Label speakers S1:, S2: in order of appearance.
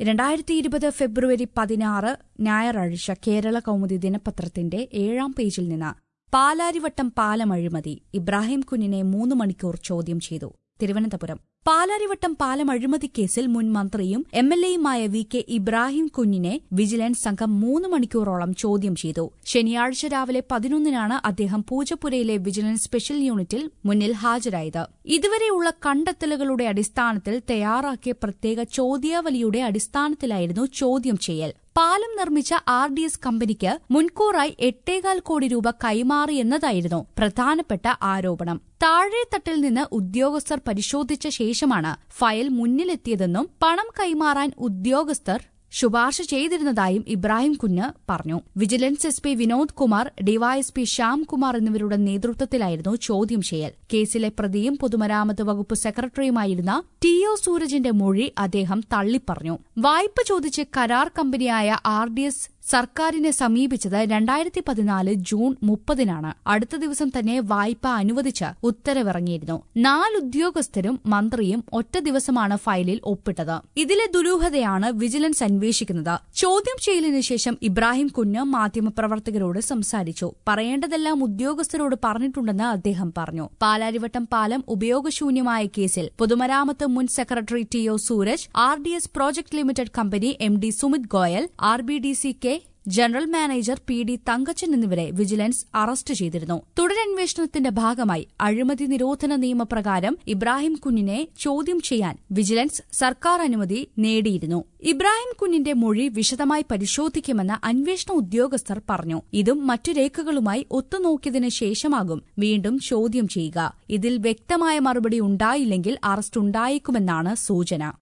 S1: രണ്ടായിരത്തി ഇരുപത് ഫെബ്രുവരി പതിനാറ് ഞായറാഴ്ച കേരള കൗമുദി ദിനപത്രത്തിന്റെ ഏഴാം പേജിൽ നിന്ന് പാലാരിവട്ടം പാലം അഴിമതി ഇബ്രാഹിം കുഞ്ഞിനെ മൂന്ന് മണിക്കൂർ ചോദ്യം ചെയ്തു തിരുവനന്തപുരം പാലാരിവട്ടം പാലം അഴിമതി കേസിൽ മുൻ മന്ത്രിയും എം എൽ എയുമായ വി കെ ഇബ്രാഹിം കുഞ്ഞിനെ വിജിലൻസ് സംഘം മൂന്ന് മണിക്കൂറോളം ചോദ്യം ചെയ്തു ശനിയാഴ്ച രാവിലെ പതിനൊന്നിനാണ് അദ്ദേഹം പൂജപ്പുരയിലെ വിജിലൻസ് സ്പെഷ്യൽ യൂണിറ്റിൽ മുന്നിൽ ഹാജരായത് ഇതുവരെയുള്ള കണ്ടെത്തലുകളുടെ അടിസ്ഥാനത്തിൽ തയ്യാറാക്കിയ പ്രത്യേക ചോദ്യാവലിയുടെ അടിസ്ഥാനത്തിലായിരുന്നു ചോദ്യം ചെയ്യൽ പാലം നിർമ്മിച്ച ആർ ഡി എസ് കമ്പനിക്ക് മുൻകൂറായി എട്ടേകാൽ കോടി രൂപ കൈമാറിയെന്നതായിരുന്നു പ്രധാനപ്പെട്ട ആരോപണം താഴെത്തട്ടിൽ നിന്ന് ഉദ്യോഗസ്ഥർ പരിശോധിച്ച ശേഷമാണ് ഫയൽ മുന്നിലെത്തിയതെന്നും പണം കൈമാറാൻ ഉദ്യോഗസ്ഥർ ശുപാർശ ചെയ്തിരുന്നതായും ഇബ്രാഹിം കുഞ്ഞ് പറഞ്ഞു vigilance S P Vinod Kumar DYSP Shyamkumar എന്നിവരുടെ നേതൃത്വത്തിലായിരുന്നു ചോദ്യം ചെയ്യൽ കേസിലെ പ്രതിയും പൊതുമരാമത്ത് വകുപ്പ് സെക്രട്ടറിയുമായിരുന്ന ടി ഒ സൂരജിന്റെ മൊഴി അദ്ദേഹം തള്ളിപ്പറഞ്ഞു വായ്പ ചോദിച്ച് കരാർ കമ്പനിയായ ആർ ഡി എസ് സർക്കാരിനെ സമീപിച്ചത് രണ്ടായിരത്തി പതിനാല് ജൂൺ മുപ്പതിനാണ് അടുത്ത ദിവസം തന്നെ വായ്പ അനുവദിച്ച് ഉത്തരവിറങ്ങിയിരുന്നു നാല് ഉദ്യോഗസ്ഥരും മന്ത്രിയും ഒറ്റ ദിവസമാണ് ഫയലിൽ ഒപ്പിട്ടത് ഇതിലെ ദുരൂഹതയാണ് വിജിലൻസ് അന്വേഷിക്കുന്നത് ചോദ്യം ചെയ്യലിന് ശേഷം ഇബ്രാഹിം കുഞ്ഞ് മാധ്യമപ്രവർത്തകരോട് സംസാരിച്ചു പറയേണ്ടതെല്ലാം ഉദ്യോഗസ്ഥരോട് പറഞ്ഞിട്ടുണ്ടെന്ന് അദ്ദേഹം പറഞ്ഞു പാലാരിവട്ടം പാലം ഉപയോഗശൂന്യമായ കേസിൽ പൊതുമരാമത്ത് മുൻ secretary T O Sooraj R D S project limited company M D Sumit Goyal R B D C K general manager P D Thankachan എന്നിവരെ വിജിലൻസ് അറസ്റ്റ് ചെയ്തിരുന്നു തുടരന്വേഷണത്തിന്റെ ഭാഗമായി അഴിമതി നിരോധന നിയമപ്രകാരം ഇബ്രാഹിം കുഞ്ഞിനെ ചോദ്യം ചെയ്യാൻ വിജിലൻസ് സർക്കാർ അനുമതി നേടിയിരുന്നു ഇബ്രാഹിം കുഞ്ഞിന്റെ മൊഴി വിശദമായി പരിശോധിക്കുമെന്ന് അന്വേഷണ ഉദ്യോഗസ്ഥർ പറഞ്ഞു ഇതും മറ്റു രേഖകളുമായി ഒത്തുനോക്കിയതിനു ശേഷമാകും വീണ്ടും ചോദ്യം ചെയ്യുക ഇതിൽ വ്യക്തമായ മറുപടി ഉണ്ടായില്ലെങ്കിൽ അറസ്റ്റ് ഉണ്ടായേക്കുമെന്നാണ് സൂചന